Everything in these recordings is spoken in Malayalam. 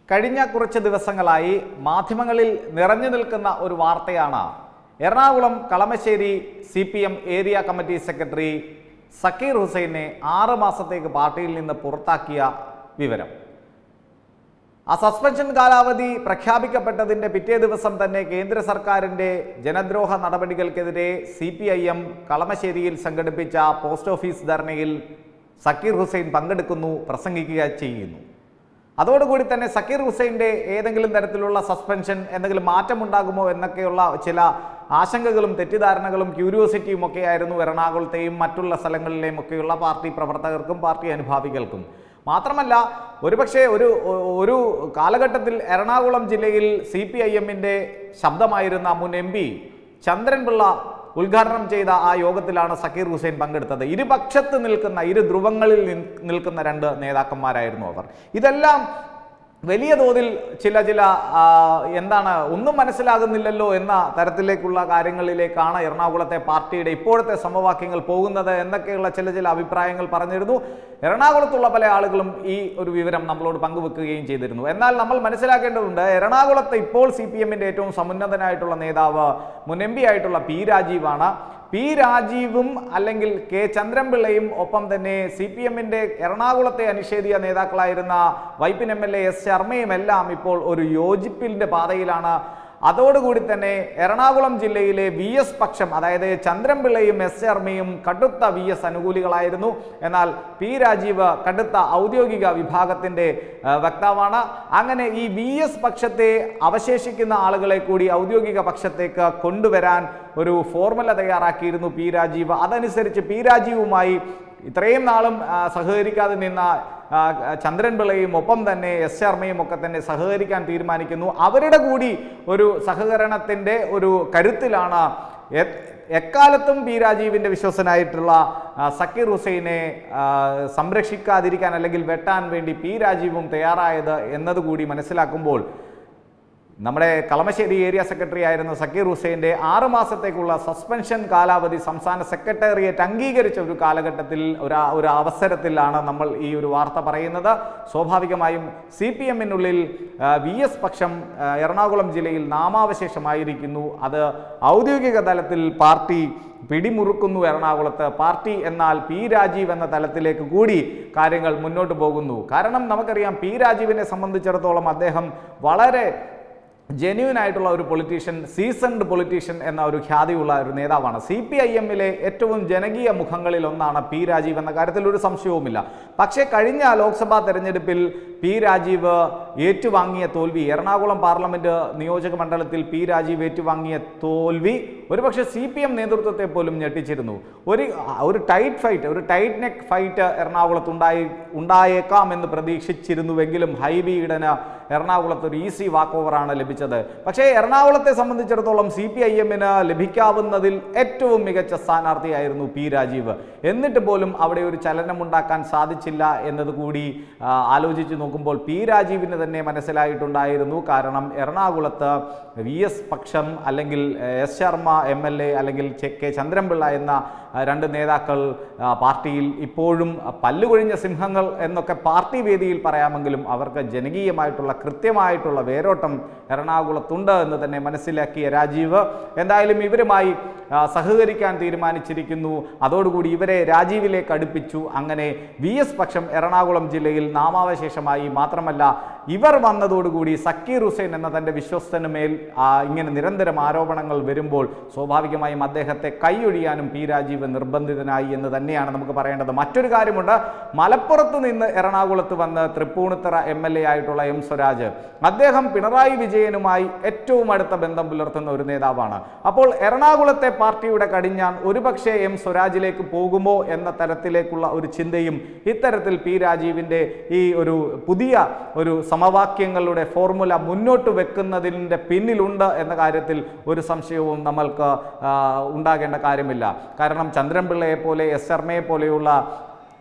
കഴിഞ്ഞ കുറച്ച് ദിവസങ്ങളായി മാധ്യമങ്ങളിൽ നിറഞ്ഞു നിൽക്കുന്ന ഒരു വാർത്തയാണ് Ernakulam Kalamassery C P M area committee secretary Zakir ഹുസൈനെ ആറ് മാസത്തേക്ക് പാർട്ടിയിൽ നിന്ന് പുറത്താക്കിയ വിവരം ആ സസ്പെൻഷൻ കാലാവധി പ്രഖ്യാപിക്കപ്പെട്ടതിന്റെ പിറ്റേ ദിവസം തന്നെ കേന്ദ്ര സർക്കാരിന്റെ ജനദ്രോഹ നടപടികൾക്കെതിരെ സി പി ഐ എം കളമശ്ശേരിയിൽ സംഘടിപ്പിച്ച പോസ്റ്റ് ഓഫീസ് ധർണയിൽ സക്കീർ ഹുസൈൻ പങ്കെടുക്കുന്നു പ്രസംഗിക്കുക ചെയ്യുന്നു അതോടുകൂടി തന്നെ സക്കീർ ഹുസൈൻ്റെ ഏതെങ്കിലും തരത്തിലുള്ള സസ്പെൻഷൻ എന്തെങ്കിലും മാറ്റമുണ്ടാകുമോ എന്നൊക്കെയുള്ള ചില ആശങ്കകളും തെറ്റിദ്ധാരണകളും ക്യൂരിയോസിറ്റിയും ഒക്കെ ആയിരുന്നു എറണാകുളത്തെയും മറ്റുള്ള സ്ഥലങ്ങളിലെയും ഒക്കെയുള്ള പാർട്ടി പ്രവർത്തകർക്കും പാർട്ടി അനുഭാവികൾക്കും മാത്രമല്ല ഒരുപക്ഷെ ഒരു ഒരു കാലഘട്ടത്തിൽ എറണാകുളം ജില്ലയിൽ സി പി ഐ എമ്മിൻ്റെ ശബ്ദമായിരുന്ന മുൻ എം പി ചന്ദ്രൻപിള്ള ഉദ്ഘാടനം ചെയ്ത ആ യോഗത്തിലാണ് സക്കീർ ഹുസൈൻ പങ്കെടുത്തത് ഇരുപക്ഷത്ത് നിൽക്കുന്ന ഇരു ധ്രുവങ്ങളിൽ നിൽ- നിൽക്കുന്ന രണ്ട് നേതാക്കന്മാരായിരുന്നു അവർ ഇതെല്ലാം വലിയ തോതിൽ ചില ചില ആ, എന്താണ് ഒന്നും മനസ്സിലാകുന്നില്ലല്ലോ എന്ന തരത്തിലേക്കുള്ള കാര്യങ്ങളിലേക്കാണ് എറണാകുളത്തെ പാർട്ടിയുടെ ഇപ്പോഴത്തെ സമവാക്യങ്ങൾ പോകുന്നത് എന്നൊക്കെയുള്ള ചില ചില അഭിപ്രായങ്ങൾ പറഞ്ഞിരുന്നു എറണാകുളത്തുള്ള പല ആളുകളും ഈ ഒരു വിവരം നമ്മളോട് പങ്കുവെക്കുകയും ചെയ്തിരുന്നു എന്നാൽ നമ്മൾ മനസ്സിലാക്കേണ്ടതുണ്ട് എറണാകുളത്ത് ഇപ്പോൾ സി പി എമ്മിൻ്റെ ഏറ്റവും സമുന്നതനായിട്ടുള്ള നേതാവ് മുൻ എം പി ആയിട്ടുള്ള പി രാജീവാണ് പി രാജീവും അല്ലെങ്കിൽ കെ ചന്ദ്രൻപിള്ളയും ഒപ്പം തന്നെ സി പി എമ്മിൻ്റെ എറണാകുളത്തെ അനിഷേധീയ നേതാക്കളായിരുന്ന Vypin M L A S ശർമ്മയും എല്ലാം ഇപ്പോൾ ഒരു യോജിപ്പിൻ്റെ പാതയിലാണ് അതോടുകൂടി തന്നെ എറണാകുളം ജില്ലയിലെ വി എസ് പക്ഷം അതായത് ചന്ദ്രൻപിള്ളയും എസ് ശർമ്മയും കടുത്ത വി എസ് അനുകൂലികളായിരുന്നു എന്നാൽ പി രാജീവ് കടുത്ത ഔദ്യോഗിക വിഭാഗത്തിൻ്റെ ആ, വക്താവാണ് അങ്ങനെ ഈ വി എസ് പക്ഷത്തെ അവശേഷിക്കുന്ന ആളുകളെ കൂടി ഔദ്യോഗിക പക്ഷത്തേക്ക് കൊണ്ടുവരാൻ ഒരു ഫോർമുല തയ്യാറാക്കിയിരുന്നു പി രാജീവ് അതനുസരിച്ച് പി രാജീവുമായി ഇത്രയും നാളും ആ, സഹകരിക്കാതെ നിന്ന ആ, ചന്ദ്രൻപിള്ളയും ഒപ്പം തന്നെ എസ് ശർമ്മയും ഒക്കെ തന്നെ സഹകരിക്കാൻ തീരുമാനിക്കുന്നു അവരുടെ കൂടി ഒരു സഹകരണത്തിൻ്റെ ഒരു കരുത്തിലാണ് എ- എക്കാലത്തും പി രാജീവിൻ്റെ വിശ്വസനായിട്ടുള്ള ആ, സക്കീർ ഹുസൈനെ ആ, സംരക്ഷിക്കാതിരിക്കാൻ അല്ലെങ്കിൽ വെട്ടാൻ വേണ്ടി പി രാജീവും തയ്യാറായത് എന്നതുകൂടി മനസ്സിലാക്കുമ്പോൾ നമ്മുടെ കളമശ്ശേരി ഏരിയ സെക്രട്ടറി ആയിരുന്ന സക്കീർ ഹുസൈൻ്റെ ആറ് മാസത്തേക്കുള്ള സസ്പെൻഷൻ കാലാവധി സംസ്ഥാന സെക്രട്ടേറിയറ്റ് അംഗീകരിച്ച ഒരു കാലഘട്ടത്തിൽ ഒരു ഒരു അവസരത്തിലാണ് നമ്മൾ ഈ ഒരു വാർത്ത പറയുന്നത് സ്വാഭാവികമായും സി പി എമ്മിനുള്ളിൽ വി എസ് പക്ഷം ആ, എറണാകുളം ജില്ലയിൽ നാമാവശേഷമായിരിക്കുന്നു അത് ഔദ്യോഗിക തലത്തിൽ പാർട്ടി പിടിമുറുക്കുന്നു എറണാകുളത്ത് പാർട്ടി എന്നാൽ പി രാജീവ് എന്ന തലത്തിലേക്ക് കൂടി കാര്യങ്ങൾ മുന്നോട്ട് പോകുന്നു കാരണം നമുക്കറിയാം പി രാജീവിനെ സംബന്ധിച്ചിടത്തോളം അദ്ദേഹം വളരെ ജെന്യൂൻ ആയിട്ടുള്ള ഒരു പൊളിറ്റീഷ്യൻ സീസൺഡ് പൊളിറ്റീഷ്യൻ എന്ന ഒരു ഖ്യാതിയുള്ള ഒരു നേതാവാണ് സി പി ഐ എമ്മിലെ ഏറ്റവും ജനകീയ മുഖങ്ങളിൽ ഒന്നാണ് പി രാജീവ് എന്ന കാര്യത്തിൽ ഒരു സംശയവുമില്ല പക്ഷേ കഴിഞ്ഞ ലോക്സഭാ തെരഞ്ഞെടുപ്പിൽ പി രാജീവ് ഏറ്റുവാങ്ങിയ തോൽവി എറണാകുളം പാർലമെന്റ് നിയോജക മണ്ഡലത്തിൽ പി രാജീവ് ഏറ്റുവാങ്ങിയ തോൽവി ഒരുപക്ഷെ സി പി എം നേതൃത്വത്തെ പോലും ഞെട്ടിച്ചിരുന്നു ഒരു ഒരു ടൈറ്റ് ഫൈറ്റ് ഒരു ടൈറ്റ് നെക്ക് ഫൈറ്റ് എറണാകുളത്ത് ഉണ്ടായി ഉണ്ടായേക്കാം എന്ന് പ്രതീക്ഷിച്ചിരുന്നുവെങ്കിലും ഹൈബി ഈഡന് എറണാകുളത്ത് ഒരു ഈസി വാക്ക് ഓവറാണ് ലഭിച്ചത് പക്ഷേ എറണാകുളത്തെ സംബന്ധിച്ചിടത്തോളം സി പി ഐ എമ്മിന് ലഭിക്കാവുന്നതിൽ ഏറ്റവും മികച്ച സ്ഥാനാർത്ഥിയായിരുന്നു പി രാജീവ് എന്നിട്ട് പോലും അവിടെ ഒരു ചലനമുണ്ടാക്കാൻ സാധിച്ചില്ല എന്നതുകൂടി ആ, ആലോചിച്ച് നോക്കുമ്പോൾ പി രാജീവിന് തന്നെ മനസ്സിലായിട്ടുണ്ടായിരുന്നു കാരണം എറണാകുളത്ത് വി എസ് പക്ഷം അല്ലെങ്കിൽ A, S Sharma M L A അല്ലെങ്കിൽ ചെ- കെ ചന്ദ്രൻപിള്ള എന്ന ആ, രണ്ട് നേതാക്കൾ ആ, പാർട്ടിയിൽ ഇപ്പോഴും പല്ലുകൊഴിഞ്ഞ സിംഹങ്ങൾ എന്നൊക്കെ പാർട്ടി വേദിയിൽ പറയാമെങ്കിലും അവർക്ക് ജനകീയമായിട്ടുള്ള കൃത്യമായിട്ടുള്ള വേരോട്ടം എറണാകുളത്തുണ്ട് എന്ന് തന്നെ മനസ്സിലാക്കിയ രാജീവ് എന്തായാലും ഇവരുമായി ആ, സഹകരിക്കാൻ തീരുമാനിച്ചിരിക്കുന്നു അതോടുകൂടി ഇവരെ രാജീവിലേക്ക് അടുപ്പിച്ചു അങ്ങനെ വി എസ് പക്ഷം എറണാകുളം ജില്ലയിൽ നാമാവശേഷമായി മാത്രമല്ല ഇവർ വന്നതോടുകൂടി സക്കീർ ഹുസൈൻ എന്ന തൻ്റെ വിശ്വസ്തന് മേൽ ആ, ഇങ്ങനെ നിരന്തരം ആരോപണങ്ങൾ വരുമ്പോൾ സ്വാഭാവികമായും അദ്ദേഹത്തെ കൈയൊഴിയാനും പി രാജീവ് നിർബന്ധിതനായി എന്ന് തന്നെയാണ് നമുക്ക് പറയേണ്ടത് മറ്റൊരു കാര്യമുണ്ട് മലപ്പുറത്ത് നിന്ന് എറണാകുളത്ത് വന്ന് തൃപ്പൂണിത്തറ എം എൽ എ ആയിട്ടുള്ള എം സ്വരാജ് അദ്ദേഹം പിണറായി വിജയനുമായി ഏറ്റവും അടുത്ത ബന്ധം പുലർത്തുന്ന ഒരു നേതാവാണ് അപ്പോൾ എറണാകുളത്തെ പാർട്ടിയുടെ കടിഞ്ഞാൻ ഒരുപക്ഷെ എം സ്വരാജിലേക്ക് പോകുമോ എന്ന തരത്തിലേക്കുള്ള ഒരു ചിന്തയും ഇത്തരത്തിൽ പി രാജീവിൻ്റെ ഈ ഒരു പുതിയ ഒരു സമവാക്യങ്ങളുടെ ഫോർമുല മുന്നോട്ട് വെക്കുന്നതിൻ്റെ പിന്നിലുണ്ട് എന്ന കാര്യത്തിൽ ഒരു സംശയവും നമ്മൾക്ക് ആ, ഉണ്ടാകേണ്ട കാര്യമില്ല കാരണം ചന്ദ്രൻപിള്ളയെ പോലെ എസ് ശർമ്മയെ പോലെയുള്ള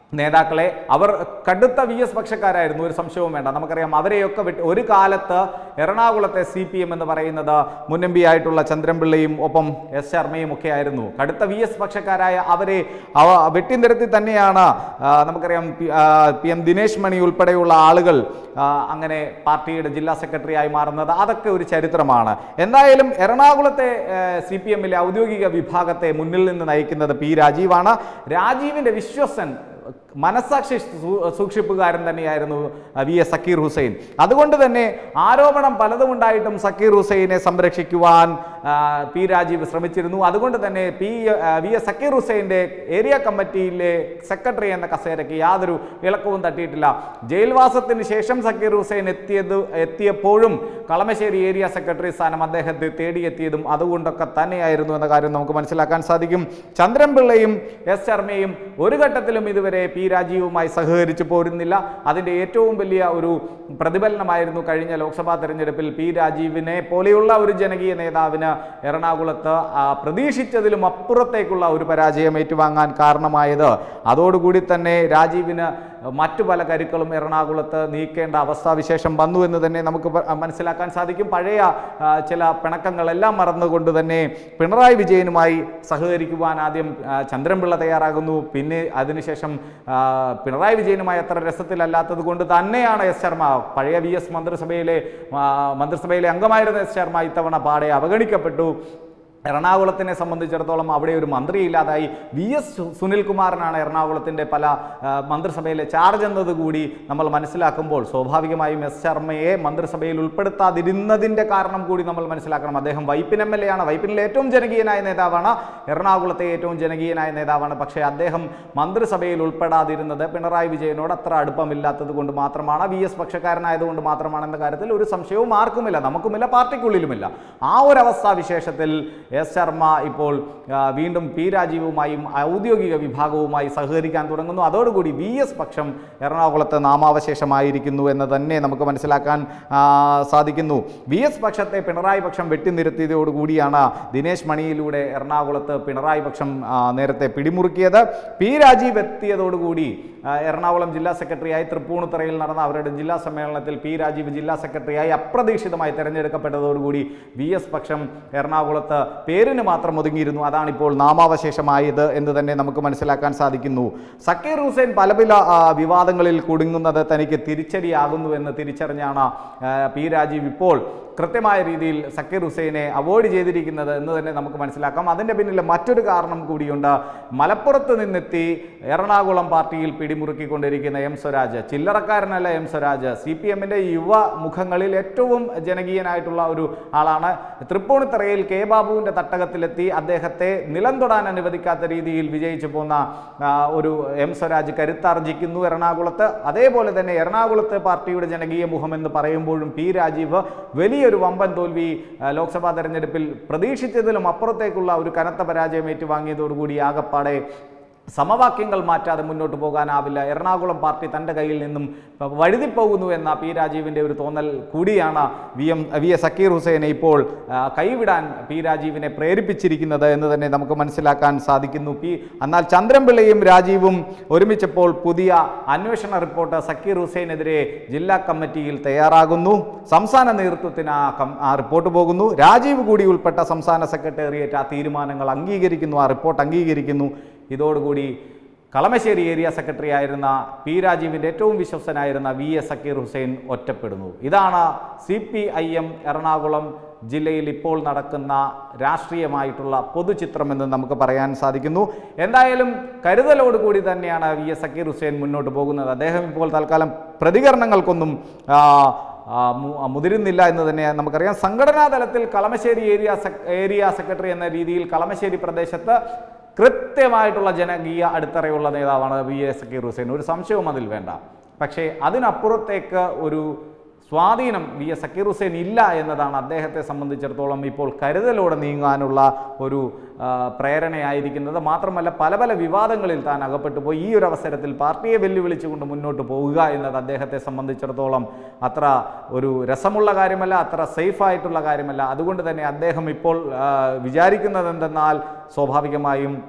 നേതാക്കളെ അവർ കടുത്ത വി എസ് പക്ഷക്കാരായിരുന്നു ഒരു സംശയവും വേണ്ട നമുക്കറിയാം അവരെയൊക്കെ വിട്ട് ഒരു കാലത്ത് എറണാകുളത്തെ സി പി എം എന്ന് പറയുന്നത് മുൻ എം പി ആയിട്ടുള്ള ചന്ദ്രൻപിള്ളയും ഒപ്പം എസ് ശർമ്മയും ഒക്കെ ആയിരുന്നു കടുത്ത വി എസ് പക്ഷക്കാരായ അവരെ അവ വെട്ടിനിരത്തി തന്നെയാണ് ആ, നമുക്കറിയാം പി- ആ, പി എം ദിനേശ് മണി ഉൾപ്പെടെയുള്ള ആളുകൾ ആ, അങ്ങനെ പാർട്ടിയുടെ ജില്ലാ സെക്രട്ടറി ആയി മാറുന്നത് അതൊക്കെ ഒരു ചരിത്രമാണ് എന്തായാലും എറണാകുളത്തെ സി പി എമ്മിലെ ഔദ്യോഗിക വിഭാഗത്തെ മുന്നിൽ നിന്ന് നയിക്കുന്നത് പി രാജീവാണ് രാജീവിന്റെ വിശ്വസൻ മനസാക്ഷി സൂ- സൂക്ഷിപ്പുകാരൻ തന്നെയായിരുന്നു അഹ്, വി എസ് സക്കീർ ഹുസൈൻ അതുകൊണ്ട് തന്നെ ആരോപണം പലതും ഉണ്ടായിട്ടും സക്കീർ ഹുസൈനെ സംരക്ഷിക്കുവാൻ ആ, പി രാജീവ് ശ്രമിച്ചിരുന്നു അതുകൊണ്ട് തന്നെ പി ആ, വി എസ് സക്കീർ ഹുസൈൻ്റെ ഏരിയ കമ്മിറ്റിയിലെ സെക്രട്ടറി എന്ന കസേരയ്ക്ക് യാതൊരു ഇളക്കവും തട്ടിയിട്ടില്ല ജയിൽവാസത്തിന് ശേഷം സക്കീർ ഹുസൈൻ എത്തിയത് എത്തിയപ്പോഴും കളമശ്ശേരി ഏരിയ സെക്രട്ടറി സ്ഥാനം അദ്ദേഹത്തെ തേടിയെത്തിയതും അതുകൊണ്ടൊക്കെ തന്നെയായിരുന്നു എന്ന കാര്യം നമുക്ക് മനസ്സിലാക്കാൻ സാധിക്കും ചന്ദ്രൻപിള്ളയും എസ് ശർമ്മയും ഒരു ഘട്ടത്തിലും ഇതുവരെ പി രാജീവുമായി സഹകരിച്ചു പോരുന്നില്ല അതിൻ്റെ ഏറ്റവും വലിയ ഒരു പ്രതിഫലനമായിരുന്നു കഴിഞ്ഞ ലോക്സഭാ തെരഞ്ഞെടുപ്പിൽ പി രാജീവിനെ പോലെയുള്ള ഒരു ജനകീയ നേതാവിന് എറണാകുളത്ത് ആ, പ്രതീക്ഷിച്ചതിലും അപ്പുറത്തേക്കുള്ള ഒരു പരാജയം ഏറ്റുവാങ്ങാൻ കാരണമായത് അതോടുകൂടി തന്നെ രാജീവിന് മറ്റു പല കരുക്കളും എറണാകുളത്ത് നീക്കേണ്ട അവസ്ഥാവിശേഷം വന്നു എന്ന് തന്നെ നമുക്ക് പ- മനസ്സിലാക്കാൻ സാധിക്കും പഴയ ആ, ചില പിണക്കങ്ങളെല്ലാം മറന്നുകൊണ്ട് തന്നെ പിണറായി വിജയനുമായി സഹകരിക്കുവാൻ ആദ്യം ആ, ചന്ദ്രൻപിള്ള തയ്യാറാകുന്നു പിന്നെ അതിനുശേഷം ആ, പിണറായി വിജയനുമായി അത്ര രസത്തിലല്ലാത്തത് കൊണ്ട് തന്നെയാണ് എസ് ശർമ്മ പഴയ വി എസ് മന്ത്രിസഭയിലെ ആ, മന്ത്രിസഭയിലെ അംഗമായിരുന്ന എസ് ശർമ്മ ഇത്തവണ പാടെ അവഗണിക്കപ്പെട്ടു എറണാകുളത്തിനെ സംബന്ധിച്ചിടത്തോളം അവിടെ ഒരു മന്ത്രിയില്ലാതായി വി എസ് സുനിൽകുമാറിനാണ് എറണാകുളത്തിൻ്റെ പല ആ, മന്ത്രിസഭയിലെ ചാർജ് എന്നതുകൂടി നമ്മൾ മനസ്സിലാക്കുമ്പോൾ സ്വാഭാവികമായും എസ് ശർമ്മയെ മന്ത്രിസഭയിൽ ഉൾപ്പെടുത്താതിരുന്നതിൻ്റെ കാരണം കൂടി നമ്മൾ മനസ്സിലാക്കണം അദ്ദേഹം വൈപ്പിൻ എം എൽ എ ആണ് വൈപ്പിനിലെ ഏറ്റവും ജനകീയനായ നേതാവാണ് എറണാകുളത്തെ ഏറ്റവും ജനകീയനായ നേതാവാണ് പക്ഷേ അദ്ദേഹം മന്ത്രിസഭയിൽ ഉൾപ്പെടാതിരുന്നത് പിണറായി വിജയനോട് അത്ര അടുപ്പമില്ലാത്തത് കൊണ്ട് മാത്രമാണ് വി എസ് പക്ഷക്കാരനായതുകൊണ്ട് മാത്രമാണെന്ന കാര്യത്തിൽ ഒരു സംശയവും ആർക്കുമില്ല നമുക്കുമില്ല പാർട്ടിക്കുള്ളിലുമില്ല ആ ഒരു അവസ്ഥാ വിശേഷത്തിൽ എസ് ശർമ്മ ഇപ്പോൾ ആ, വീണ്ടും പി രാജീവുമായും ഔദ്യോഗിക വിഭാഗവുമായി സഹകരിക്കാൻ തുടങ്ങുന്നു അതോടുകൂടി വി എസ് പക്ഷം എറണാകുളത്ത് നാമാവശേഷമായിരിക്കുന്നു എന്ന് തന്നെ നമുക്ക് മനസ്സിലാക്കാൻ ആ, സാധിക്കുന്നു വി എസ് പക്ഷത്തെ പിണറായി പക്ഷം വെട്ടിനിരത്തിയതോടുകൂടിയാണ് ദിനേശ് മണിയിലൂടെ എറണാകുളത്ത് പിണറായി പക്ഷം ആ, നേരത്തെ പിടിമുറുക്കിയത് പി രാജീവ് എത്തിയതോടുകൂടി ആ, എറണാകുളം ജില്ലാ സെക്രട്ടറിയായി തൃപ്പൂണിത്തുറയിൽ നടന്ന അവരുടെ ജില്ലാ സമ്മേളനത്തിൽ പി രാജീവ് ജില്ലാ സെക്രട്ടറിയായി അപ്രതീക്ഷിതമായി തെരഞ്ഞെടുക്കപ്പെട്ടതോടുകൂടി വി എസ് പക്ഷം എറണാകുളത്ത് പേരിന് മാത്രം ഒതുങ്ങിയിരുന്നു അതാണിപ്പോൾ നാമാവശേഷമായത് എന്ന് തന്നെ നമുക്ക് മനസ്സിലാക്കാൻ സാധിക്കുന്നു സക്കീർ ഹുസൈൻ പല പല ആ, വിവാദങ്ങളിൽ കുടുങ്ങുന്നത് തനിക്ക് തിരിച്ചടിയാകുന്നു എന്ന് തിരിച്ചറിഞ്ഞാണ് ആ, പി രാജീവ് ഇപ്പോൾ കൃത്യമായ രീതിയിൽ സക്കീർ ഹുസൈനെ അവോയ്ഡ് ചെയ്തിരിക്കുന്നത് എന്ന് തന്നെ നമുക്ക് മനസ്സിലാക്കാം അതിൻ്റെ പിന്നിൽ മറ്റൊരു കാരണം കൂടിയുണ്ട് മലപ്പുറത്ത് നിന്നെത്തി എറണാകുളം പാർട്ടിയിൽ പിടിമുറുക്കിക്കൊണ്ടിരിക്കുന്ന എം സ്വരാജ് ചില്ലറക്കാരനല്ല എം സ്വരാജ് സി പി എമ്മിൻ്റെ യുവ മുഖങ്ങളിൽ ഏറ്റവും ജനകീയനായിട്ടുള്ള ഒരു ആളാണ് തൃപ്പൂണിത്തറയിൽ കെ ബാബുവിൻ്റെ തട്ടകത്തിലെത്തി അദ്ദേഹത്തെ നിലം തൊടാൻ അനുവദിക്കാത്ത രീതിയിൽ വിജയിച്ചു പോന്ന ആ, ഒരു എം സ്വരാജ് കരുത്താർജിക്കുന്നു എറണാകുളത്ത് അതേപോലെ തന്നെ എറണാകുളത്ത് പാർട്ടിയുടെ ജനകീയ മുഖം എന്ന് പറയുമ്പോഴും പി രാജീവ് വലിയൊരു വമ്പൻ തോൽവി ആ, ലോക്സഭാ തെരഞ്ഞെടുപ്പിൽ പ്രതീക്ഷിച്ചതിലും അപ്പുറത്തേക്കുള്ള ഒരു കനത്ത പരാജയം ഏറ്റുവാങ്ങിയതോടുകൂടി ആകപ്പാടെ സമവാക്യങ്ങൾ മാറ്റാതെ മുന്നോട്ട് പോകാനാവില്ല എറണാകുളം പാർട്ടി തൻ്റെ കയ്യിൽ നിന്നും വഴുതിപ്പോകുന്നു എന്ന പി രാജീവിൻ്റെ ഒരു തോന്നൽ കൂടിയാണ് V M V S Zakir ഹുസൈനെ ഇപ്പോൾ ആ, കൈവിടാൻ പി രാജീവിനെ പ്രേരിപ്പിച്ചിരിക്കുന്നത് എന്ന് തന്നെ നമുക്ക് മനസ്സിലാക്കാൻ സാധിക്കുന്നു പി എന്നാൽ ചന്ദ്രൻപിള്ളയും രാജീവും ഒരുമിച്ചപ്പോൾ പുതിയ അന്വേഷണ റിപ്പോർട്ട് സക്കീർ ഹുസൈനെതിരെ ജില്ലാ കമ്മിറ്റിയിൽ തയ്യാറാകുന്നു സംസ്ഥാന നേതൃത്വത്തിന് ആ കം- ആ റിപ്പോർട്ട് പോകുന്നു രാജീവ് കൂടി ഉൾപ്പെട്ട സംസ്ഥാന സെക്രട്ടേറിയറ്റ് ആ തീരുമാനങ്ങൾ അംഗീകരിക്കുന്നു ആ റിപ്പോർട്ട് അംഗീകരിക്കുന്നു ഇതോടുകൂടി കളമശ്ശേരി ഏരിയ സെക്രട്ടറി ആയിരുന്ന പി രാജീവിൻ്റെ ഏറ്റവും വിശ്വസനായിരുന്ന വി എസ് സക്കീർ ഹുസൈൻ ഒറ്റപ്പെടുന്നു ഇതാണ് C P I M Ernakulam ജില്ലയിൽ ഇപ്പോൾ നടക്കുന്ന രാഷ്ട്രീയമായിട്ടുള്ള പൊതുചിത്രമെന്ന് നമുക്ക് പറയാൻ സാധിക്കുന്നു എന്തായാലും കരുതലോടുകൂടി തന്നെയാണ് വി എസ് സക്കീർ ഹുസൈൻ മുന്നോട്ട് പോകുന്നത് അദ്ദേഹം ഇപ്പോൾ തൽക്കാലം പ്രതികരണങ്ങൾക്കൊന്നും ആ, ആ, മു- ആ, മുതിരുന്നില്ല എന്ന് തന്നെ നമുക്കറിയാം സംഘടനാ തലത്തിൽ കളമശ്ശേരി ഏരിയ സെക്- ഏരിയ സെക്രട്ടറി എന്ന രീതിയിൽ കളമശ്ശേരി പ്രദേശത്ത് കൃത്യമായിട്ടുള്ള ജനകീയ അടിത്തറയുള്ള നേതാവാണ് വി എസ് സക്കീർ ഹുസൈൻ ഒരു സംശയവും അതിൽ വേണ്ട പക്ഷേ അതിനപ്പുറത്തേക്ക് ഒരു സ്വാധീനം വി എസ് സക്കീർ ഹുസൈൻ ഇല്ല എന്നതാണ് അദ്ദേഹത്തെ സംബന്ധിച്ചിടത്തോളം ഇപ്പോൾ കരുതലോടെ നീങ്ങാനുള്ള ഒരു ആ, പ്രേരണയായിരിക്കുന്നത് മാത്രമല്ല പല പല വിവാദങ്ങളിൽ താൻ അകപ്പെട്ടു പോയി ഈ ഒരു അവസരത്തിൽ പാർട്ടിയെ വെല്ലുവിളിച്ചുകൊണ്ട് മുന്നോട്ട് പോവുക എന്നത് അദ്ദേഹത്തെ സംബന്ധിച്ചിടത്തോളം അത്ര ഒരു രസമുള്ള കാര്യമല്ല അത്ര സേഫ് ആയിട്ടുള്ള കാര്യമല്ല അതുകൊണ്ട് തന്നെ അദ്ദേഹം ഇപ്പോൾ ആ, വിചാരിക്കുന്നത് എന്തെന്നാൽ സ്വാഭാവികമായും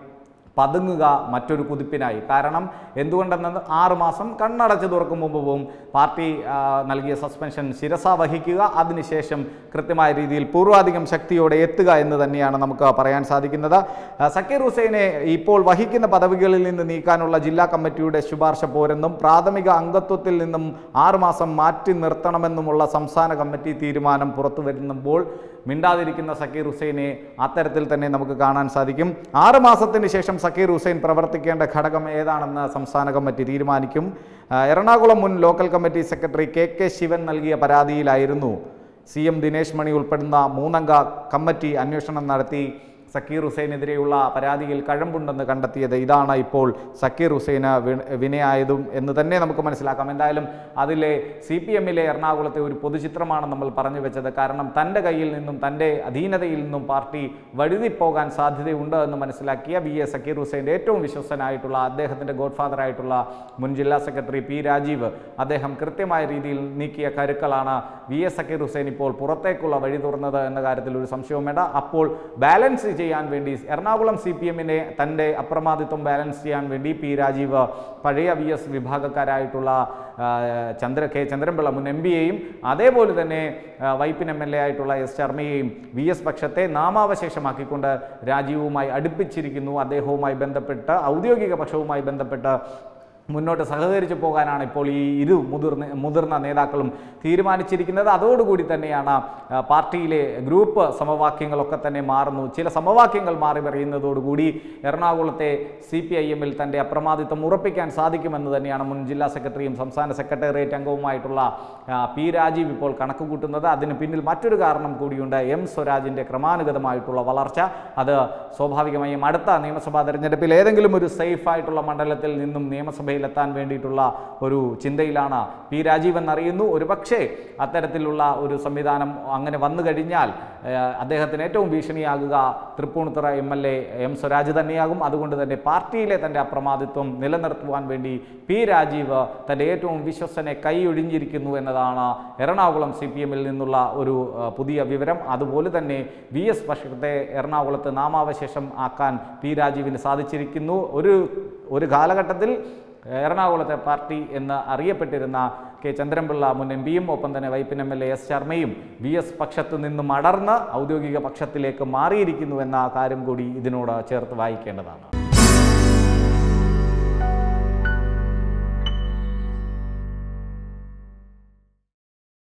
പതുങ്ങുക മറ്റൊരു കുതിപ്പിനായി കാരണം എന്തുകൊണ്ടെന്ന് ആറ് മാസം കണ്ണടച്ച് തുറക്കും മുമ്പ് പോവും പാർട്ടി ആ, നൽകിയ സസ്പെൻഷൻ ശിരസ വഹിക്കുക അതിനുശേഷം കൃത്യമായ രീതിയിൽ പൂർവാധികം ശക്തിയോടെ എത്തുക എന്ന് തന്നെയാണ് നമുക്ക് പറയാൻ സാധിക്കുന്നത് ആ, സക്കീർ ഹുസൈനെ ഇപ്പോൾ വഹിക്കുന്ന പദവികളിൽ നിന്ന് നീക്കാനുള്ള ജില്ലാ കമ്മിറ്റിയുടെ ശുപാർശ പോരെന്നും പ്രാഥമിക അംഗത്വത്തിൽ നിന്നും ആറുമാസം മാറ്റി നിർത്തണമെന്നുമുള്ള സംസ്ഥാന കമ്മിറ്റി തീരുമാനം പുറത്തു വരുമ്പോൾ മിണ്ടാതിരിക്കുന്ന സക്കീർ ഹുസൈനെ അത്തരത്തിൽ തന്നെ നമുക്ക് കാണാൻ സാധിക്കും ആറ് മാസത്തിന് ശേഷം സക്കീർ ഹുസൈൻ പ്രവർത്തിക്കേണ്ട ഘടകം ഏതാണെന്ന് സംസ്ഥാന കമ്മിറ്റി തീരുമാനിക്കും ആ, എറണാകുളം മുൻ local committee secretary K K Sivan നൽകിയ പരാതിയിലായിരുന്നു സി എം ദിനേശ് മണി ഉൾപ്പെടുന്ന മൂന്നംഗ കമ്മിറ്റി അന്വേഷണം നടത്തി സക്കീർ ഹുസൈനെതിരെയുള്ള പരാതിയിൽ കഴമ്പുണ്ടെന്ന് കണ്ടെത്തിയത് ഇതാണ് ഇപ്പോൾ സക്കീർ ഹുസൈന് വി- വിനയായതും എന്ന് തന്നെ നമുക്ക് മനസ്സിലാക്കാം എന്തായാലും അതിലെ സി പി എമ്മിലെ എറണാകുളത്തെ ഒരു പൊതുചിത്രമാണ് നമ്മൾ പറഞ്ഞു വെച്ചത് കാരണം തൻ്റെ കയ്യിൽ നിന്നും തൻ്റെ അധീനതയിൽ നിന്നും പാർട്ടി വഴുതിപ്പോകാൻ സാധ്യതയുണ്ട് എന്ന് മനസ്സിലാക്കിയ വി എ സക്കീർ ഹുസൈൻ്റെ ഏറ്റവും വിശ്വസ്തനായിട്ടുള്ള അദ്ദേഹത്തിൻ്റെ ഗോഡ്ഫാദർ ആയിട്ടുള്ള മുൻ ജില്ലാ സെക്രട്ടറി പി രാജീവ് അദ്ദേഹം കൃത്യമായ രീതിയിൽ നീക്കിയ കരുക്കളാണ് വി എസ് സക്കീർ ഹുസൈൻ ഇപ്പോൾ പുറത്തേക്കുള്ള വഴി തുറന്നത് എന്ന കാര്യത്തിൽ ഒരു സംശയവും വേണ്ട അപ്പോൾ ബാലൻസ് ചെയ്യാൻ വേണ്ടി എറണാകുളം സി പി എമ്മിനെ തൻ്റെ അപ്രമാദിത്വം ബാലൻസ് ചെയ്യാൻ വേണ്ടി പി രാജീവ് പഴയ വി എസ് വിഭാഗക്കാരായിട്ടുള്ള ആ, ചന്ദ്ര കെ ചന്ദ്രൻപിള്ള മുൻ എം പിയെയും അതേപോലെ തന്നെ ആ, വൈപ്പിൻ എം എൽ എ ആയിട്ടുള്ള എസ് ശർമ്മയെയും വി എസ് പക്ഷത്തെ നാമാവശേഷമാക്കിക്കൊണ്ട് രാജീവുമായി അടുപ്പിച്ചിരിക്കുന്നു അദ്ദേഹവുമായി ബന്ധപ്പെട്ട് ഔദ്യോഗിക പക്ഷവുമായി ബന്ധപ്പെട്ട് മുന്നോട്ട് സഹകരിച്ചു പോകാനാണ് ഇപ്പോൾ ഈ ഇരു മുതിർന്ന മുതിർന്ന നേതാക്കളും തീരുമാനിച്ചിരിക്കുന്നത് അതോടുകൂടി തന്നെയാണ് ആ, പാർട്ടിയിലെ ഗ്രൂപ്പ് സമവാക്യങ്ങളൊക്കെ തന്നെ മാറുന്നു ചില സമവാക്യങ്ങൾ മാറി പറയുന്നതോടുകൂടി എറണാകുളത്തെ സി പി ഐ എമ്മിൽ തൻ്റെ അപ്രമാദിത്വം ഉറപ്പിക്കാൻ സാധിക്കുമെന്ന് തന്നെയാണ് മുൻ ജില്ലാ സെക്രട്ടറിയും സംസ്ഥാന സെക്രട്ടേറിയറ്റ് അംഗവുമായിട്ടുള്ള ആ, പി രാജീവ് ഇപ്പോൾ കണക്ക് കൂട്ടുന്നത് അതിന് പിന്നിൽ മറ്റൊരു കാരണം കൂടിയുണ്ട് എം സ്വരാജിൻ്റെ ക്രമാനുഗതമായിട്ടുള്ള വളർച്ച അത് സ്വാഭാവികമായും അടുത്ത നിയമസഭാ തെരഞ്ഞെടുപ്പിൽ ഏതെങ്കിലും ഒരു സേഫ് ആയിട്ടുള്ള മണ്ഡലത്തിൽ നിന്നും നിയമസഭയിലെത്താൻ വേണ്ടിയിട്ടുള്ള ഒരു ചിന്തയിലാണ് പി രാജീവ് എന്നറിയുന്നു ഒരുപക്ഷെ അത്തരത്തിലുള്ള ഒരു സംവിധാനം അങ്ങനെ വന്നു കഴിഞ്ഞാൽ ഏഹ്, അദ്ദേഹത്തിന് ഏറ്റവും ഭീഷണിയാകുക Tripunithura M L A M Swaraj തന്നെയാകും അതുകൊണ്ട് തന്നെ പാർട്ടിയിലെ തൻ്റെ അപ്രമാദിത്വം നിലനിർത്തുവാൻ വേണ്ടി പി രാജീവ് തൻ്റെ ഏറ്റവും വിശ്വസനെ കൈയൊഴിഞ്ഞിരിക്കുന്നു എന്നതാണ് എറണാകുളം സി പി എമ്മിൽ നിന്നുള്ള ഒരു ആ, പുതിയ വിവരം അതുപോലെ തന്നെ വി എസ് പക്ഷത്തെ എറണാകുളത്ത് നാമാവശേഷം ആക്കാൻ പി രാജീവിന് സാധിച്ചിരിക്കുന്നു ഒരു ഒരു കാലഘട്ടത്തിൽ എറണാകുളത്തെ പാർട്ടി എന്ന് അറിയപ്പെട്ടിരുന്ന കെ ചന്ദ്രൻപിള്ള മുൻ എം പിയും ഒപ്പം തന്നെ Vypin M L A S ശർമ്മയും വി എസ് പക്ഷത്ത് നിന്നും അടർന്ന് ഔദ്യോഗിക പക്ഷത്തിലേക്ക് മാറിയിരിക്കുന്നു എന്ന കാര്യം കൂടി ഇതിനോട് ചേർത്ത് വായിക്കേണ്ടതാണ്